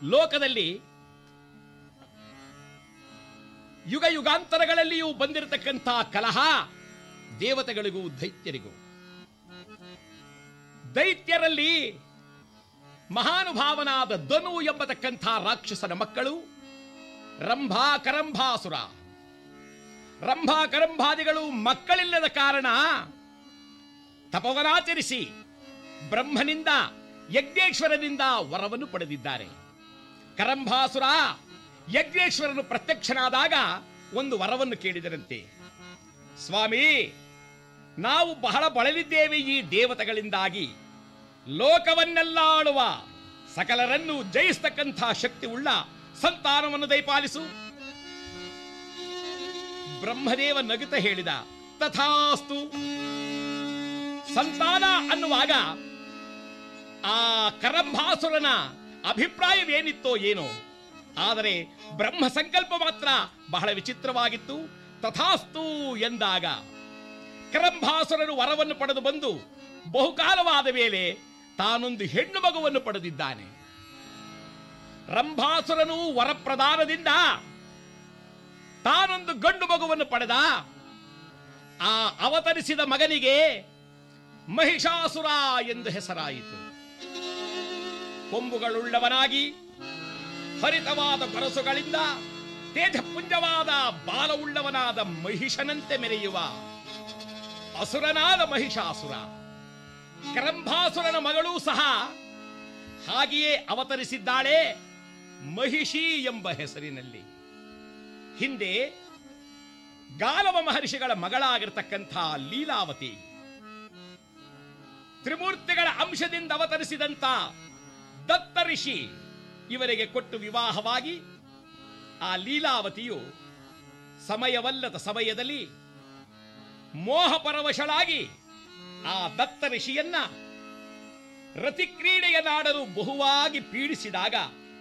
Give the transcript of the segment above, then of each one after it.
ಲೋಕದಲ್ಲಿ ಯುಗ ಯುಗಾಂತರಗಳಲ್ಲಿಯೂ ಬಂದಿರತಕ್ಕಂಥ ಕಲಹ ದೇವತೆಗಳಿಗೂ ದೈತ್ಯರಿಗೂ ದೈತ್ಯರಲ್ಲಿ ಮಹಾನುಭಾವನಾದ ಧನು ಎಂಬತಕ್ಕಂಥ ರಾಕ್ಷಸನ ಮಕ್ಕಳು ರಂಭಾ ಕರಂಭಾಸುರ ರಂಭಾ ಕರಂಭಾದಿಗಳು ಮಕ್ಕಳಿಲ್ಲದ ಕಾರಣ ತಪವನಾಚರಿಸಿ ಬ್ರಹ್ಮನಿಂದ ಯಜ್ಞೇಶ್ವರನಿಂದ ವರವನ್ನು ಪಡೆದಿದ್ದಾರೆ ಕರಂಭಾಸುರ ಯಜ್ಞೇಶ್ವರನು ಪ್ರತ್ಯಕ್ಷನಾದಾಗ ಒಂದು ವರವನ್ನು ಕೇಳಿದರಂತೆ ಸ್ವಾಮಿ ನಾವು ಬಹಳ ಬಳಲಿದ್ದೇವೆ ಈ ದೇವತೆಗಳಿಂದಾಗಿ ಲೋಕವನ್ನೆಲ್ಲ ಆಳುವ ಸಕಲರನ್ನು ಜಯಿಸ್ತಕ್ಕಂಥ ಶಕ್ತಿ ಉಳ್ಳ ಸಂತಾನವನ್ನು ದಯಪಾಲಿಸು ಬ್ರಹ್ಮದೇವ ನಗುತ್ತ ಹೇಳಿದ ತಥಾಸ್ತು ಸಂತಾನ ಅನ್ನುವಾಗ ಆ ಕರಂಭಾಸುರನ ಅಭಿಪ್ರಾಯವೇನಿತ್ತೋ ಏನೋ ಆದರೆ ಬ್ರಹ್ಮ ಸಂಕಲ್ಪ ಮಾತ್ರ ಬಹಳ ವಿಚಿತ್ರವಾಗಿತ್ತು ತಥಾಸ್ತು ಎಂದಾಗ ಕರಂಭಾಸುರನು ವರವನ್ನು ಪಡೆದು ಬಂದು ಬಹುಕಾಲವಾದ ಮೇಲೆ ತಾನೊಂದು ಹೆಣ್ಣು ಮಗುವನ್ನು ಪಡೆದಿದ್ದಾನೆ ರಂಭಾಸುರನು ವರಪ್ರದಾನದಿಂದ ತಾನೊಂದು ಗಂಡು ಮಗುವನ್ನು ಪಡೆದ ಆ ಅವತರಿಸಿದ ಮಗನಿಗೆ ಮಹಿಷಾಸುರ ಎಂದು ಹೆಸರಾಯಿತು ಕೊಂಬುಗಳುಳ್ಳವನಾಗಿ ಹರಿತವಾದ ಬರಸುಗಳಿಂದ ತೇಜಪುಂಜವಾದ ಬಾಲವುಳ್ಳವನಾದ ಮಹಿಷನಂತೆ ಮೆರೆಯುವ ಅಸುರನಾದ ಮಹಿಷಾಸುರ ಕರಂಭಾಸುರನ ಮಗಳೂ ಸಹ ಹಾಗೆಯೇ ಅವತರಿಸಿದ್ದಾಳೆ ಮಹಿಷಿ ಎಂಬ ಹೆಸರಿನಲ್ಲಿ ಹಿಂದೆ ಗಾಲವ ಮಹರ್ಷಿಗಳ ಮಗಳಾಗಿರ್ತಕ್ಕಂಥ ಲೀಲಾವತಿ ತ್ರಿಮೂರ್ತಿಗಳ ಅಂಶದಿಂದ ಅವತರಿಸಿದಂತ ದತ್ತ ಋಷಿ ಇವರಿಗೆ ಕೊಟ್ಟು ವಿವಾಹವಾಗಿ ಆ ಲೀಲಾವತಿಯು ಸಮಯವಲ್ಲದ ಸಮಯದಲ್ಲಿ ಮೋಹಪರವಶಳಾಗಿ ಆ ದತ್ತ ಋಷಿಯನ್ನ ರತಿಕ್ರೀಡೆಯನ್ನಾಡಲು ಬಹುವಾಗಿ ಪೀಡಿಸಿದಾಗ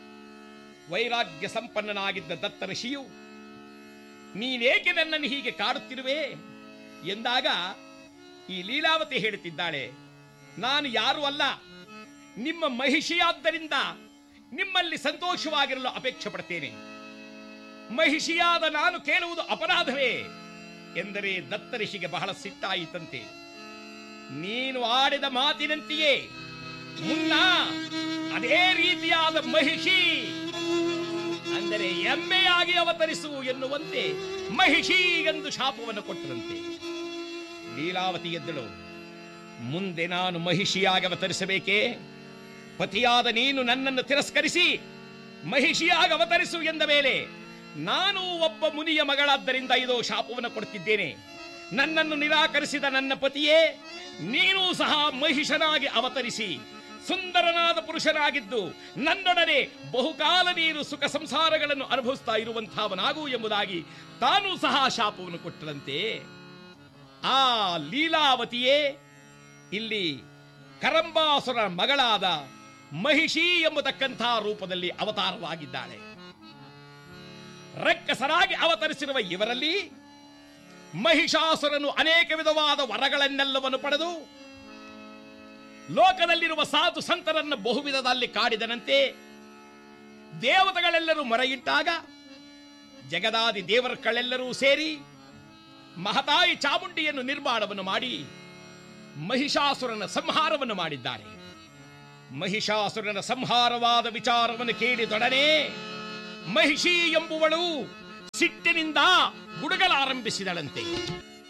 ವೈರಾಗ್ಯ ಸಂಪನ್ನನಾಗಿದ್ದ ದತ್ತ ಋಷಿಯು ನೀನೇಕೆ ನನ್ನನ್ನು ಹೀಗೆ ಕಾಡುತ್ತಿರುವೆ ಎಂದಾಗ ಈ ಲೀಲಾವತಿ ಹೇಳುತ್ತಿದ್ದಾಳೆ ನಾನು ಯಾರು ಅಲ್ಲ ನಿಮ್ಮ ಮಹಿಷಿಯಾದ್ದರಿಂದ ನಿಮ್ಮಲ್ಲಿ ಸಂತೋಷವಾಗಿರಲು ಅಪೇಕ್ಷೆ ಪಡ್ತೇನೆ ಮಹಿಷಿಯಾದ ನಾನು ಕೇಳುವುದು ಅಪರಾಧವೇ ಎಂದರೆ ದತ್ತ ಋಷಿಗೆ ಬಹಳ ಸಿಟ್ಟಾಯಿತಂತೆ ನೀನು ಆಡಿದ ಮಾತಿನಂತೆಯೇ ಮುನ್ನ ಅದೇ ರೀತಿಯಾದ ಮಹಿಷಿ ಅಂದರೆ ಎಮ್ಮೆಯಾಗಿ ಅವತರಿಸು ಎನ್ನುವಂತೆ ಮಹಿಷಿ ಎಂದು ಶಾಪವನ್ನು ಕೊಟ್ಟರಂತೆ ಲೀಲಾವತಿ ಎದ್ದಳು ಮುಂದೆ ನಾನು ಮಹಿಷಿಯಾಗಿ ಅವತರಿಸಬೇಕೇ ಪತಿಯಾದ ನೀನು ನನ್ನನ್ನು ತಿರಸ್ಕರಿಸಿ ಮಹಿಷಿಯಾಗಿ ಅವತರಿಸು ಎಂದ ಮೇಲೆ ನಾನು ಒಬ್ಬ ಮುನಿಯ ಮಗಳಾದ್ದರಿಂದ ಇದು ಶಾಪವನ್ನು ಕೊಡ್ತಿದ್ದೇನೆ ನನ್ನನ್ನು ನಿರಾಕರಿಸಿದ ನನ್ನ ಪತಿಯೇ ನೀನೂ ಸಹ ಮಹಿಷನಾಗಿ ಅವತರಿಸಿ ಸುಂದರನಾದ ಪುರುಷನಾಗಿದ್ದು ನನ್ನೊಡನೆ ಬಹುಕಾಲ ನೀನು ಸುಖ ಸಂಸಾರಗಳನ್ನು ಅನುಭವಿಸ್ತಾ ಇರುವಂತಹವನಾಗು ಎಂಬುದಾಗಿ ತಾನೂ ಸಹ ಶಾಪವನ್ನು ಕೊಟ್ಟರಂತೆ ಆ ಲೀಲಾವತಿಯೇ ಇಲ್ಲಿ ಕರಂಬಾಸುರ ಮಗಳಾದ ಮಹಿಷಿ ಎಂಬತಕ್ಕಂಥ ರೂಪದಲ್ಲಿ ಅವತಾರವಾಗಿದ್ದಾಳೆ ರಕ್ಕಸರಾಗಿ ಅವತರಿಸಿರುವ ಇವರಲ್ಲಿ ಮಹಿಷಾಸುರನು ಅನೇಕ ವಿಧವಾದ ವರಗಳನ್ನೆಲ್ಲವನ್ನು ಪಡೆದು ಲೋಕದಲ್ಲಿರುವ ಸಾಧು ಸಂತರನ್ನು ಬಹುವಿಧದಲ್ಲಿ ಕಾಡಿದನಂತೆ ದೇವತೆಗಳೆಲ್ಲರೂ ಮೊರೆಯಿಟ್ಟಾಗ ಜಗದಾದಿ ದೇವರುಗಳೆಲ್ಲರೂ ಸೇರಿ ಮಹತಾಯಿ ಚಾಮುಂಡಿಯನ್ನು ನಿರ್ಮಾಣವನ್ನು ಮಾಡಿ ಮಹಿಷಾಸುರನ ಸಂಹಾರವನ್ನು ಮಾಡಿದ್ದಾರೆ ಮಹಿಷಾಸುರನ ಸಂಹಾರವಾದ ವಿಚಾರವನ್ನು ಕೇಳಿದೊಡನೆ ಮಹಿಷಿ ಎಂಬುವಳು ಸಿಟ್ಟಿನಿಂದ ಗುಡುಗಲಾರಂಭಿಸಿದಳಂತೆ